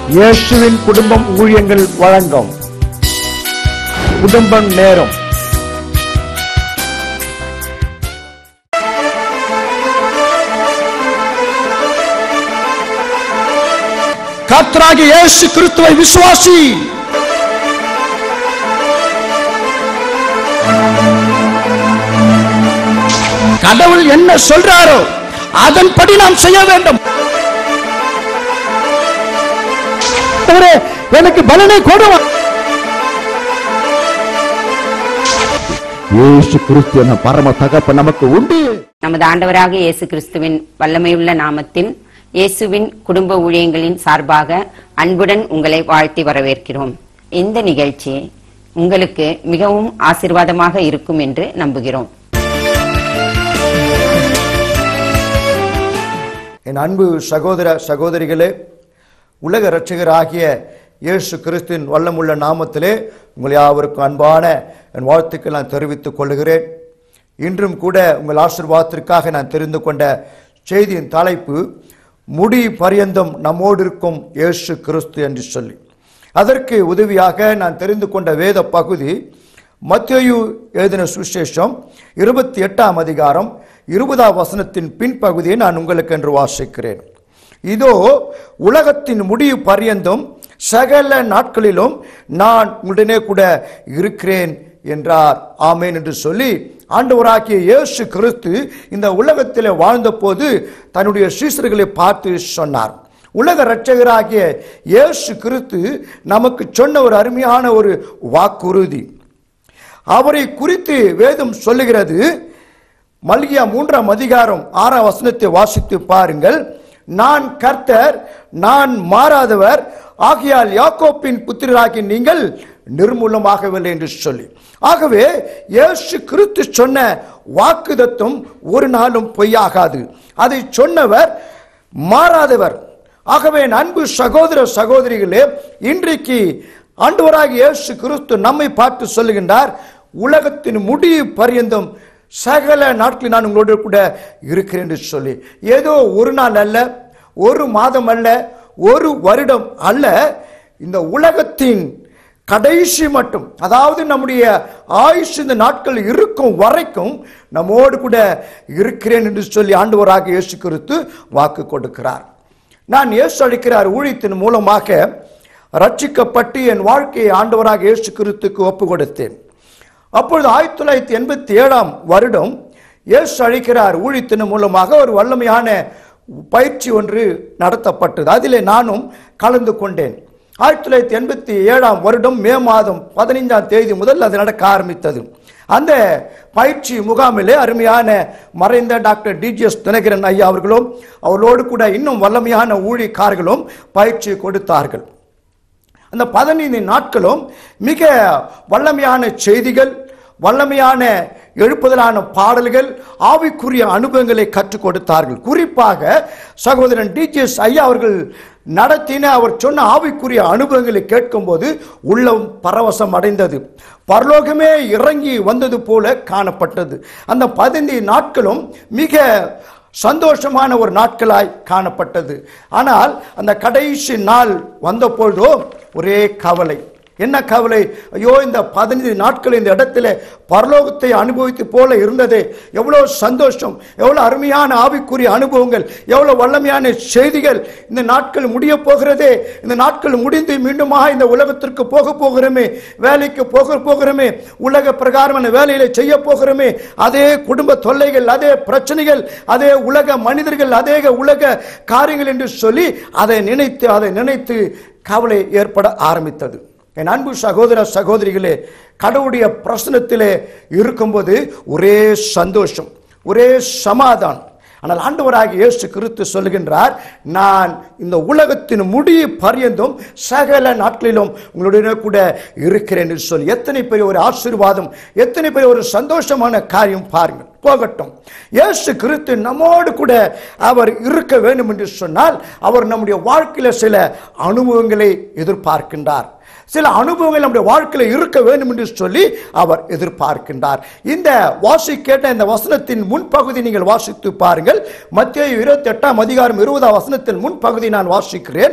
இயேசுவின் குடும்பம் ஊழியங்கள் வழங்கும் குடும்பம் நேரம் கர்த்தராகிய இயேசு கிறிஸ்துவை விசுவாசி கடவுள் என்ன சொல்றாரோ அதன்படி நாம் செய்ய வேண்டும் ஆண்டவரே, எனக்கு பலனை கொடும் இயேசு கிறிஸ்து என பரம தகப்ப நமக்கு உண்டு நமது ஆண்டவராக இயேசு கிறிஸ்துவின் வல்லமையுள்ள நாமத்தில் இயேசுவின் குடும்ப ஊழியங்களின் சார்பாக அன்புடன் உங்களை வாழ்த்தி வரவேற்கிறோம் இந்த நிகழ்ச்சி உங்களுக்கு மிகவும் ஆசீர்வாதமாக இருக்கும் என்று நம்புகிறோம் என் அன்பு சகோதர சகோதரிகளே உலக இரட்சகராகிய இயேசு கிறிஸ்துவின் வல்லமுள்ள நாமத்திலே உங்கள் யாவருக்கும் அன்பான என் வாழ்த்துக்கள் நான் தெரிவித்துக் கொள்கிறேன் இன்றும் கூட உங்கள் ஆசீர்வாதத்திற்காக நான் தெரிந்து கொண்ட செய்தியின் தலைப்பு முடி பரியந்தம் நம்மோடு இருக்கும் இயேசு கிறிஸ்து என்று சொல்லி அதற்கு உதவியாக நான் தெரிந்து கொண்ட வேத பகுதி மத்தேயு எழுதின சுவிசேஷம் இருபத்தி எட்டாம் அதிகாரம் இருபதாம் வசனத்தின் பின்பகுதியை நான் உங்களுக்கு என்று வாசிக்கிறேன் இதோ உலகத்தின் முடிவு பரியந்தம் சகல நாட்களிலும் நான் உடனே கூட இருக்கிறேன் என்றார் ஆமேன் என்று சொல்லி ஆண்டவராகிய இயேசு கிறிஸ்து இந்த உலகத்தில் வாழ்ந்தபோது தன்னுடைய சீசர்களை பார்த்து சொன்னார் உலக இரட்சகராகிய இயேசு கிறிஸ்து நமக்கு சொன்ன ஒரு அருமையான ஒரு வாக்குறுதி அவரை குறித்து வேதம் சொல்லுகிறது மல்கியா மூன்றாம் அதிகாரம் ஆறாம் வசனத்தை வாசித்து பாருங்கள் நான் கர்த்தர் நான் மாறாதவர் ஆகையால் யாக்கோப்பின் புத்திரராகி நீங்கள் நிர்மூலமாகவில்லை என்று சொல்லி ஆகவே இயேசு கிறிஸ்து சொன்ன வாக்குதத்தம் ஒரு நாளும் பொய்யாகாது அதை சொன்னவர் மாறாதவர் ஆகவே என் அன்பு சகோதர சகோதரிகளே இன்றைக்கு ஆண்டவராகிய இயேசு கிறிஸ்து நம்மை பார்த்து சொல்லுகின்றார் உலகத்தின் முடிவு பரியந்தம் சகல நாட்களில் நான் உங்களோடு கூட இருக்கிறேன் என்று சொல்லி ஏதோ ஒரு நாள் அல்ல ஒரு மாதம் அல்ல ஒரு வருடம் அல்ல இந்த உலகத்தின் கடைசி மட்டும் அதாவது நம்முடைய ஆயுஷ் இந்த நாட்கள் இருக்கும் வரைக்கும் நம்மோடு கூட இருக்கிறேன் என்று சொல்லி ஆண்டவராக இயேசு கிறிஸ்து வாக்கு கொடுக்கிறார் நான் இயேசு அளிக்கிறார் ஊழியத்தின் மூலமாக ரட்சிக்கப்பட்டு என் வாழ்க்கையை ஆண்டவராக இயேசு கிறிஸ்துக்கு ஒப்பு கொடுத்தேன் அப்பொழுது ஆயிரத்தி தொள்ளாயிரத்தி எண்பத்தி ஏழாம் வருடம் இயேசு அழைக்கிறார் ஊழியத்தின் மூலமாக ஒரு வல்லமையான பயிற்சி ஒன்று நடத்தப்பட்டது அதிலே நானும் கலந்து கொண்டேன் ஆயிரத்தி தொள்ளாயிரத்தி எண்பத்தி ஏழாம் வருடம் மே மாதம் பதினைஞ்சாம் தேதி முதல் அது நடக்க ஆரம்பித்தது அந்த பயிற்சி முகாமிலே அருமையான மறைந்த டாக்டர் டிஜிஎஸ் தினகரன் ஐயா அவர்களும் அவர்களோடு கூட இன்னும் வல்லமையான ஊழியக்காரர்களும் பயிற்சி கொடுத்தார்கள் அந்த பதினைந்து நாட்களும் மிக வல்லமையான செய்திகள் வல்லமையான எழுப்புதலான பாடல்கள் ஆவிக்குரிய அனுபவங்களை கற்றுக் கொடுத்தார்கள் குறிப்பாக சகோதரன் டிஜிஎஸ் ஐயா அவர்கள் நடத்தின அவர் சொன்ன ஆவிக்குரிய அனுபவங்களை கேட்கும்போது உள்ளம் பரவசம் அடைந்தது பரலோகமே இறங்கி வந்தது போல காணப்பட்டது அந்த பதினைந்து நாட்களும் மிக சந்தோஷமான ஒரு நாட்களாய் காணப்பட்டது ஆனால் அந்த கடைசி நாள் வந்தபொழுதோ ஒரே கவலை என்ன கவலை ஐயோ இந்த பதினைந்து நாட்கள் இந்த இடத்துல பரலோகத்தை அனுபவித்து போல இருந்ததே எவ்வளோ சந்தோஷம் எவ்வளோ அருமையான ஆவிக்குரிய அனுபவங்கள் எவ்வளோ வல்லமையான செய்திகள் இந்த நாட்கள் முடிய போகிறதே இந்த நாட்கள் முடிந்து மீண்டுமாக இந்த உலகத்திற்கு போக போகிறோமே வேலைக்கு போக போகிறோமே உலக பிரகாரமான வேலையில செய்ய போகிறோமே அதே குடும்ப தொல்லைகள் அதே பிரச்சனைகள் அதே உலக மனிதர்கள் அதே உலக காரியங்கள் என்று சொல்லி அதை நினைத்து அதை நினைத்து கவலை ஏற்பட ஆரம்பித்தது என் அன்பு சகோதர சகோதரிகளே கடவுளுடைய பிரசனத்திலே இருக்கும்போது ஒரே சந்தோஷம் ஒரே சமாதானம் ஆனால் ஆண்டவராகிய இயேசு கிறிஸ்து சொல்லுகின்றார் நான் இந்த உலகத்தின் முடிய பரியந்தும் சகல நாட்களிலும் உங்களுடைய கூட இருக்கிறேன் என்று சொல்லி எத்தனை பெரிய ஒரு ஆசீர்வாதம் எத்தனை பெரிய ஒரு சந்தோஷமான காரியம் பாருங்கள் போகட்டும் இயேசு கிறிஸ்து நம்மோடு கூட அவர் இருக்க வேண்டும் என்று சொன்னால் அவர் நம்முடைய வாழ்க்கையில சில அனுபவங்களை எதிர்பார்க்கின்றார் சில அனுபவங்கள் நம்முடைய வாழ்க்கையில் இருக்க வேண்டும் என்று சொல்லி அவர் எதிர்பார்க்கின்றார் இந்த வாசி கேட்ட இந்த வசனத்தின் முன்பகுதி நீங்கள் வாசித்து பாருங்கள் மத்திய இருபத்தி எட்டாம் அதிகாரம் இருபதாம் வசனத்தின் முன்பகுதி நான் வாசிக்கிறேன்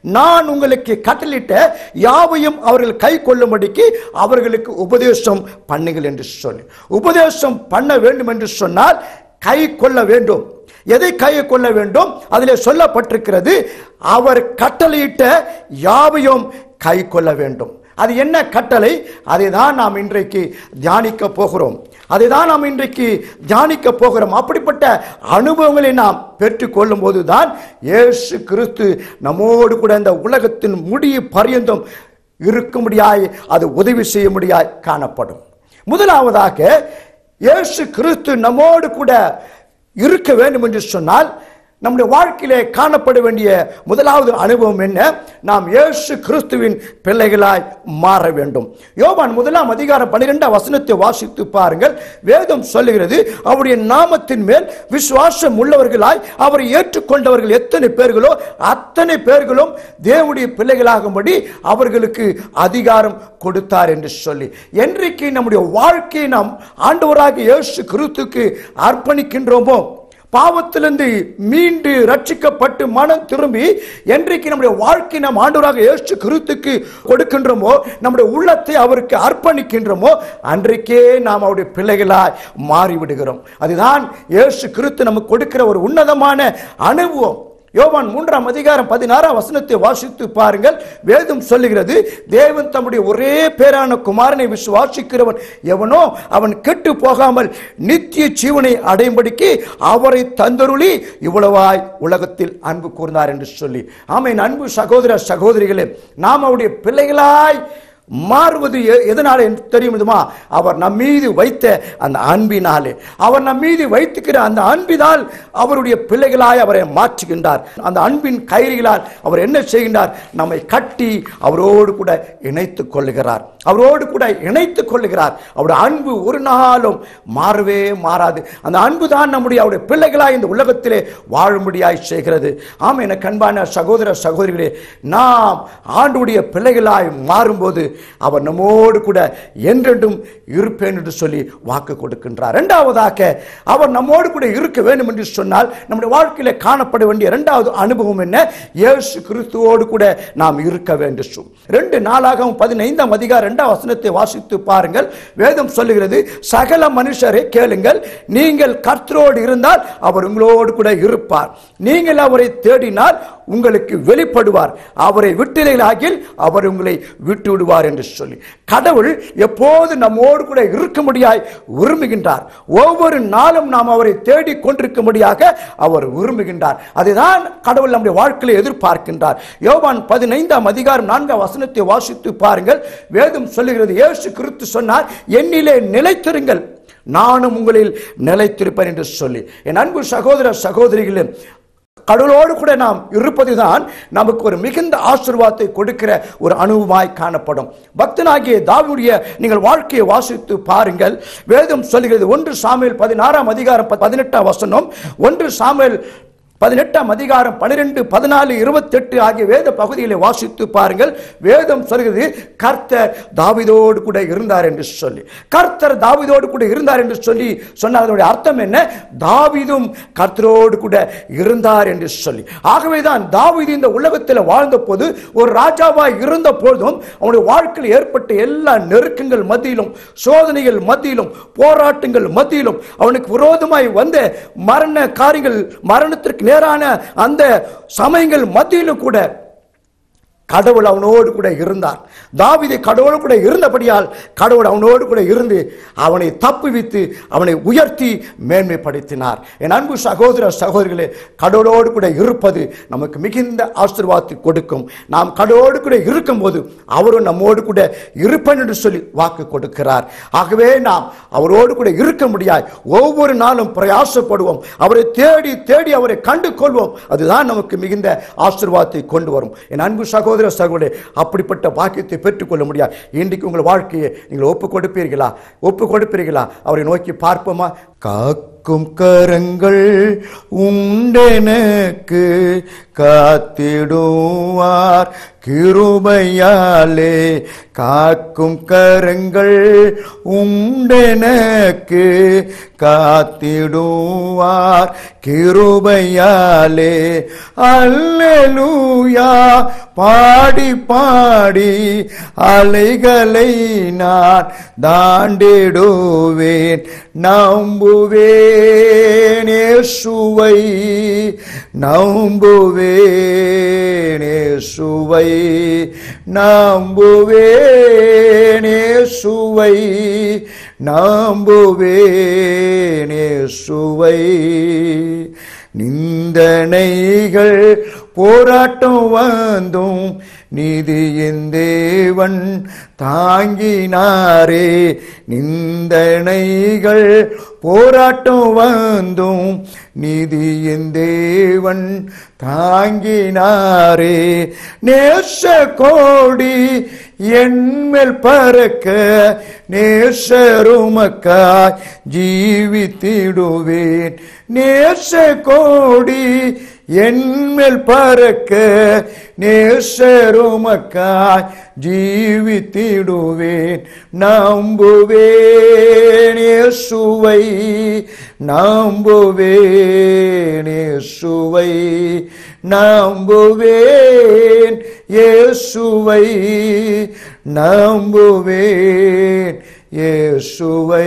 நான் உங்களுக்கு கட்டளிட்ட யாவையும் அவர்கள் கை கொள்ளும்படிக்கு அவர்களுக்கு உபதேசம் பண்ணுங்கள் என்று சொல்லி உபதேசம் பண்ண வேண்டும் என்று சொன்னால் கை கொள்ள வேண்டும் எதை கை கொள்ள வேண்டும் அதிலே சொல்லப்பட்டிருக்கிறது அவர் கட்டளையிட்ட யாவையும் கை கொள்ள வேண்டும் அது என்ன கட்டளை அதை தான் நாம் இன்றைக்கு தியானிக்க போகிறோம் அதை தான் நாம் இன்றைக்கு தியானிக்க போகிறோம் அப்படிப்பட்ட அனுபவங்களை நாம் பெற்றுக்கொள்ளும் போது தான் இயேசு கிறிஸ்து நம்மோடு கூட இந்த உலகத்தின் முடிய பரியந்தம் இருக்கும்படியாய் அது உதவி செய்ய முடியாய் காணப்படும் முதலாவதாக இயேசு கிறிஸ்து நம்மோடு கூட இருக்க வேண்டும் என்று சொன்னால் நம்முடைய வாழ்க்கையிலே காணப்பட வேண்டிய முதலாவது அனுபவம் என்ன நாம் இயேசு கிறிஸ்துவின் பிள்ளைகளாய் மாற வேண்டும் யோவான் முதலாம் அதிகாரம் பன்னிரெண்டாம் வசனத்தை வாசித்து பாருங்கள் வேதம் சொல்லுகிறது அவருடைய நாமத்தின் மேல் விசுவாசம் உள்ளவர்களாய் அவரை ஏற்றுக்கொண்டவர்கள் எத்தனை பேர்களோ அத்தனை பேர்களும் தேவனுடைய பிள்ளைகளாகும்படி அவர்களுக்கு அதிகாரம் கொடுத்தார் என்று சொல்லி என்றைக்கு நம்முடைய வாழ்க்கையை நாம் ஆண்டவராக இயேசு கிறிஸ்துக்கு அர்ப்பணிக்கின்றோமோ பாவத்திலிருந்து மீண்டு ரட்சிக்கப்பட்டு மனம் திரும்பி என்றைக்கு நம்முடைய வாழ்க்கை நாம் ஆண்டவராக இயேசு கிறிஸ்துக்கு கொடுக்கின்றோமோ நம்முடைய உள்ளத்தை அவருக்கு அர்ப்பணிக்கின்றோமோ அன்றைக்கே நாம் அவருடைய பிள்ளைகளாய் மாறிவிடுகிறோம் அதுதான் இயேசு கிறிஸ்து நமக்கு கொடுக்கிற ஒரு உன்னதமான அனுபவம் யோவான் மூன்றாம் அதிகாரம் பதினாறாம் வசனத்தை வாசித்து பாருங்கள் வேதம் சொல்லுகிறது தேவன் தம்முடைய ஒரே பேரான குமாரனை விசுவாசிக்கிறவன் எவனோ அவன் கெட்டு போகாமல் நித்திய ஜீவனை அடையும்படிக்கு அவரை தந்தருளி இவ்வளவாய் உலகத்தில் அன்பு கூர்ந்தார் என்று சொல்லி ஆமென் அன்பு சகோதர சகோதரிகளே நாம் அவருடைய பிள்ளைகளாய் மாறுவது எ- எதனால என்று தெரியுமா அவர் நம் மீது வைத்த அந்த அன்பினாலே அவர் நம் மீது வைத்துக்கிற அந்த அன்பினால் அவருடைய பிள்ளைகளாய் அவரை மாற்றுகின்றார் அந்த அன்பின் கயிறுகளால் அவர் என்ன செய்கின்றார் நம்மை கட்டி அவரோடு கூட இணைத்துக் கொள்ளுகிறார் அவரோடு கூட இணைத்துக் கொள்ளுகிறார் அவருடைய அன்பு ஒரு நாளும் மாறவே மாறாது அந்த அன்பு தான் நம்முடைய அவருடைய பிள்ளைகளாய் இந்த உலகத்திலே வாழும்படியாய் செய்கிறது ஆம் என கண்பான சகோதர சகோதரிகளே நாம் ஆண்டுடைய பிள்ளைகளாய் மாறும்போது அவர் நம்மோடு கூட என்றென்றும் இருப்பேன் என்று சொல்லி வாக்கு கொடுக்கின்றார் இரண்டாவதாக அவர் நம்மோடு கூட இருக்க வேண்டும் என்று சொன்னால் நம்முடைய வாழ்க்கையில காணப்பட வேண்டிய இரண்டாவது அனுபவம் என்ன இயேசு கிறிஸ்துவோடு கூட நாம் இருக்க வேண்டும் ரெண்டு நாளாகவும் பதினைந்தாம் அதிகாரம் இரண்டாம் வசனத்தை வாசித்து பாருங்கள் வேதம் சொல்லுகிறது சகல மனுஷரை கேளுங்கள் நீங்கள் கர்த்தரோடு இருந்தால் அவர் உங்களோடு கூட இருப்பார் நீங்கள் அவரை தேடினால் உங்களுக்கு வெளிப்படுவார் அவரை விட்டிலையாகில் அவர் உங்களை விட்டு விடுவார் என்று சொல்லி கடவுள் எப்போது நம்மோடு கூட இருக்கும்படியாய் விரும்புகின்றார் ஒவ்வொரு நாளும் நாம் அவரை தேடிக் கொண்டிருக்கும்படியாக அவர் விரும்புகின்றார் அதுதான் கடவுள் நம்முடைய வாழ்க்கையில் எதிர்பார்க்கின்றார் யோவான் பதினைந்தாம் அதிகாரம் நான்காம் வசனத்தை வாசித்து பாருங்கள் வேதம் சொல்லுகிறது இயேசு கிறிஸ்து சொன்னார் என்னிலே நிலைத்திருங்கள் நானும் உங்களில் நிலைத்திருப்பேன் என்று சொல்லி என் அன்பு சகோதர சகோதரிகளே கடவுளோடு கூட நாம் இருப்பதுதான் நமக்கு ஒரு மிகுந்த ஆசீர்வாதத்தை கொடுக்கிற ஒரு அனுபவமாய் காணப்படும் பக்தனாகிய தாவீதுடைய நீங்கள் வாழ்க்கையை வாசித்து பாருங்கள் வேதம் சொல்லுகிறது ஒன்று சாமுவேல் பதினாறாம் அதிகாரம் ப- பதினெட்டாம் வசனம் ஒன்று சாமுவேல் பதினெட்டாம் அதிகாரம் பன்னிரெண்டு பதினாலு இருபத்தெட்டு ஆகிய வேத பகுதிகளை வாசித்து பாருங்கள் வேதம் சொல்கிறது கர்த்தர் தாவீதோடு கூட இருந்தார் என்று சொல்லி கர்த்தர் தாவீதோடு கூட இருந்தார் என்று சொல்லி சொன்னால் அதனுடைய அர்த்தம் என்ன தாவீதும் கர்த்தரோடு கூட இருந்தார் என்று சொல்லி ஆகவேதான் தாவீது இந்த உலகத்தில் வாழ்ந்த போது ஒரு ராஜாவாய் இருந்த போதும் அவனுடைய வாழ்க்கையில் ஏற்பட்ட எல்லா நெருக்கங்கள் மத்தியிலும் சோதனைகள் மத்தியிலும் போராட்டங்கள் மத்தியிலும் அவனுக்கு விரோதமாய் வந்த மரண காரியங்கள் மரணத்திற்கு நேரான அந்த சமயங்கள் மத்தியிலும் கூட கடவுள் அவனோடு கூட இருந்தார் தாவீது கடவுளோடு கூட இருந்தபடியால் கடவுள் அவனோடு கூட இருந்து அவனை தப்புவித்து அவனை உயர்த்தி மேன்மைப்படுத்தினார் என் அன்பு சகோதர சகோதரிகளே கடவுளோடு கூட இருப்பது நமக்கு மிகுந்த ஆசீர்வாதத்தை கொடுக்கும் நாம் கடவுளோடு கூட இருக்கும்போது அவரும் நம்மோடு கூட இருப்பேன் என்று சொல்லி வாக்கு கொடுக்கிறார் ஆகவே நாம் அவரோடு கூட இருக்க முடியாது ஒவ்வொரு நாளும் பிரயாசப்படுவோம் அவரை தேடி தேடி அவரை கண்டு கொள்வோம் அதுதான் நமக்கு மிகுந்த ஆசீர்வாதத்தை கொண்டு வரும் என் அன்பு சகோதர சகோதரே அப்படிப்பட்ட பாக்கியத்தை பெற்றுக்கொள்ள முடியாது இன்றைக்கு உங்கள் வாழ்க்கையை நீங்கள் ஒப்பு கொடுப்பீர்களா ஒப்பு கொடுப்பீர்களா அவரை நோக்கி பார்ப்போமா காக்கும் கரங்கள் உண்டெனக்கு காத்திடுவார் கிருபையாலே காக்கும் கரங்கள் உண்டெனக்கு காத்திடுவார் கிருபையாலே அல்லேலூயா பாடி பாடி அலைகளை நான் தாண்டிடுவேன் நம்புவேன் இயேசுவை நம்புவேன் இயேசுவை நம்புவேன் இயேசுவை நம்புவேன் இயேசுவை நிந்தனைகள் போராட்டம் வந்தும் நீதியின் தேவன் தாங்கினாரே நிந்தனைகள் போராட்டம் வந்தும் நீதியின் தேவன் தாங்கினாரே நேச கோடி என்மேல் பறக்க நேசருமக்காய் ஜீவித்திடுவேன் நேச கோடி என்மேல் பறக்க நேசருமக்காய் ஜீவித்திடுவேன் நம்புவேன் இயேசுவை நம்புவேன் இயேசுவை நம்புவேன் இயேசுவை நம்புவேன் இயேசுவை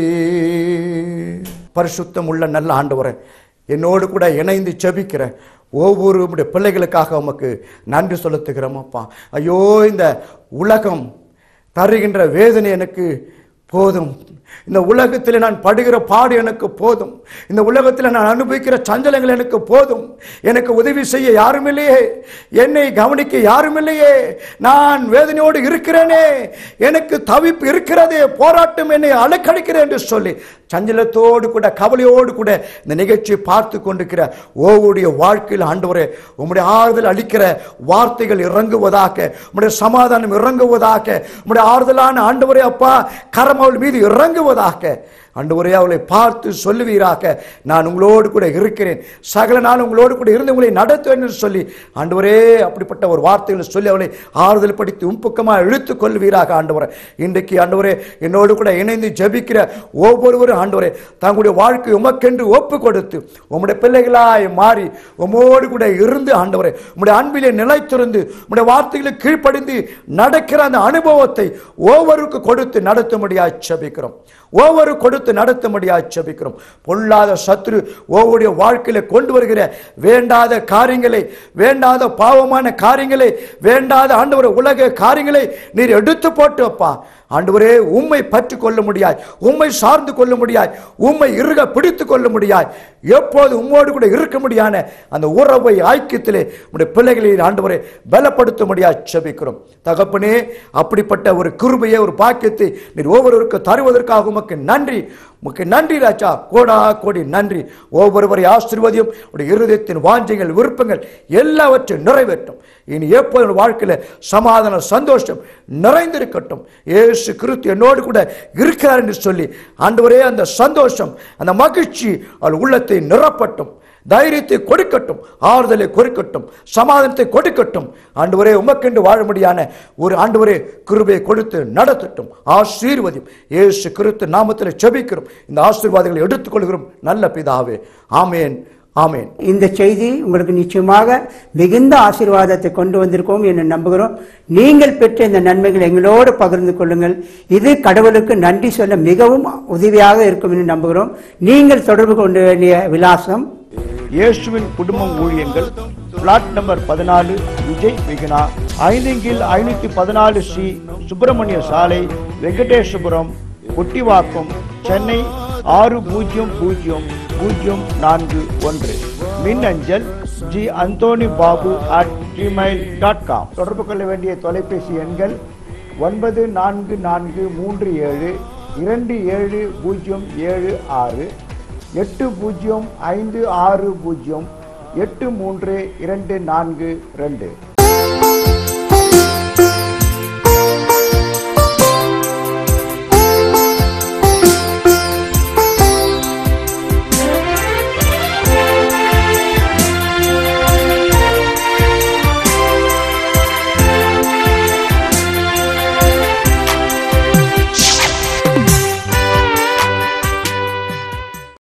பரிசுத்தம் உள்ள நல்ல ஆண்டவரே என்னோடு கூட இணைந்து செபிக்கிற ஒவ்வொரு உம்முடைய பிள்ளைகளுக்காக உமக்கு நன்றி செலுத்துகிறோம் அப்பா ஐயோ இந்த உலகம் தருகின்ற வேதனை எனக்கு போதும் இந்த உலகத்தில் நான் படுகிற பாடு எனக்கு போதும் இந்த உலகத்தில் நான் அனுபவிக்கிற சஞ்சலங்கள் எனக்கு போதும் எனக்கு உதவி செய்ய யாரும் இல்லையே என்னை கவனிக்க யாரும் இல்லையே நான் வேதனையோடு இருக்கிறேனே எனக்கு தவிப்பு இருக்கிறதே போராட்டம் என்னை அலக்கடிக்கிறேன் என்று சொல்லி சஞ்சலத்தோடு கூட கவலையோடு கூட இந்த நிகழ்ச்சியை பார்த்து கொண்டிருக்கிற ஒவ்வொருடைய வாழ்க்கையில் ஆண்டவரே உம்முடைய ஆறுதல் அளிக்கிற வார்த்தைகள் இறங்குவதாக உம்முடைய சமாதானம் இறங்குவதாக உம்முடைய ஆறுதலான ஆண்டவரே அப்பா கரம் அவள் மீது இறங்குவதாக ஆண்டவரே அவளை பார்த்து சொல்லுவீராக நான் உங்களோடு கூட இருக்கிறேன் சகல நாள் உங்களோடு கூட இருந்து உங்களை நடத்துவேன் என்று சொல்லி ஆண்டவரே அப்படிப்பட்ட ஒரு வார்த்தைகளை சொல்லி அவளை ஆறுதல் படுத்தி உம்புக்கமாக இழுத்துக் கொள்வீராக ஆண்டவரே இன்றைக்கு ஆண்டவரே என்னோடு கூட இணைந்து ஜெபிக்கிற ஒவ்வொருவரும் ஆண்டவரே தங்களுடைய வாழ்க்கை உமக்கென்று ஒப்பு கொடுத்து உம்முடைய பிள்ளைகளாய் மாறி உம்மோடு கூட இருந்து ஆண்டவரே உம்முடைய அன்பிலே நிலைத்திருந்து உம்முடைய வார்த்தைகளுக்கு கீழ்ப்படிந்து நடக்கிற அந்த அனுபவத்தை ஒவ்வொருக்கு கொடுத்து நடத்தும்படியாக ஜெபிக்கிறோம் ஒவ்வொரு கொடுத்து நடத்தும்படியாக ஜெபிக்கிறோம் பொல்லாத சத்ரு ஒவ்வொருடைய வாழ்க்கையில கொண்டு வருகிற வேண்டாத காரியங்களை வேண்டாத பாவமான காரியங்களை வேண்டாத ஆண்டவர் உலக காரியங்களை நீர் எடுத்து போட்டு அப்பா ஆண்டவரே உம்மை பற்றி கொள்ள முடியாய் உம்மை சார்ந்து கொள்ள முடியாய் உம்மை இறுக பிடித்து கொள்ள முடியாய் எப்போது உம்மோடு கூட இருக்க முடியான அந்த உறவை ஐக்கியத்திலே உடைய பிள்ளைகளை ஆண்டவரை பலப்படுத்த முடியாது செபிக்கிறோம் தகப்பனே அப்படிப்பட்ட ஒரு கிருபையை ஒரு பாக்கியத்தை நீர் ஒவ்வொருவருக்கும் தருவதற்காக உமக்கு நன்றி உமக்கு நன்றி ராஜா கோடா கோடி நன்றி ஒவ்வொருவரை ஆசீர்வதியும் உடைய இருதயத்தின் வாஞ்சைகள் விருப்பங்கள் எல்லாவற்றையும் நிறைவேற்றும் இனி எப்போது உன் வாழ்க்கையில சமாதானம் சந்தோஷம் நிறைந்திருக்கட்டும் இயேசு கிறிஸ்து என்னோடு கூட இருக்கிறார் என்று சொல்லி ஆண்டவரே அந்த சந்தோஷம் அந்த மகிழ்ச்சி அவள் உள்ளத்தை நிரப்பட்டும் தைரியத்தை கொடுக்கட்டும் ஆறுதலை கொடுக்கட்டும் சமாதானத்தை கொடுக்கட்டும் ஆண்டவரே உமக்கென்று வாழும்படியான ஒரு ஆண்டவரே கிருபையை கொடுத்து நடத்தட்டும் ஆசீர்வதியும் இயேசு கிறிஸ்து நாமத்தில் செபிக்கிறோம் இந்த ஆசீர்வாதங்களை எடுத்துக்கொள்கிறோம் நல்ல பிதாவே ஆமேன் ஆமேன் இந்த செய்தி உங்களுக்கு நிச்சயமாக மிகுந்த ஆசீர்வாதத்தை கொண்டு வந்திருக்கோம் என்று நம்புகிறோம் நீங்கள் பெற்ற இந்த நன்மைகள் எங்களோடு பகிர்ந்து கொள்ளுங்கள் இது கடவுளுக்கு நன்றி சொல்ல மிகவும் உதவியாக இருக்கும் என்று நம்புகிறோம் நீங்கள் தொடர்பு கொள்ள வேண்டிய விலாசம் இயேசுவின் குடும்பம் ஊழியங்கள் பிளாட் நம்பர் பதினாலு விஜய் விகனா ஐந்துங்கில் ஐநூத்தி பதினாலு சி சுப்பிரமணிய சாலை வெங்கடேசபுரம் கொட்டிவாக்கம் சென்னை ஆறு பூஜ்ஜியம் பூஜ்ஜியம் பூஜ்ஜியம் நான்கு ஒன்று மின்னஞ்சல் G Anthony Babu at Gmail dot com தொடர்பு கொள்ள வேண்டிய தொலைபேசி எண்கள் ஒன்பது நான்கு நான்கு மூன்று ஏழு இரண்டு ஏழு பூஜ்ஜியம் ஏழு ஆறு எட்டு பூஜ்ஜியம் ஐந்து ஆறு பூஜ்ஜியம் எட்டு மூன்று இரண்டு நான்கு ரெண்டு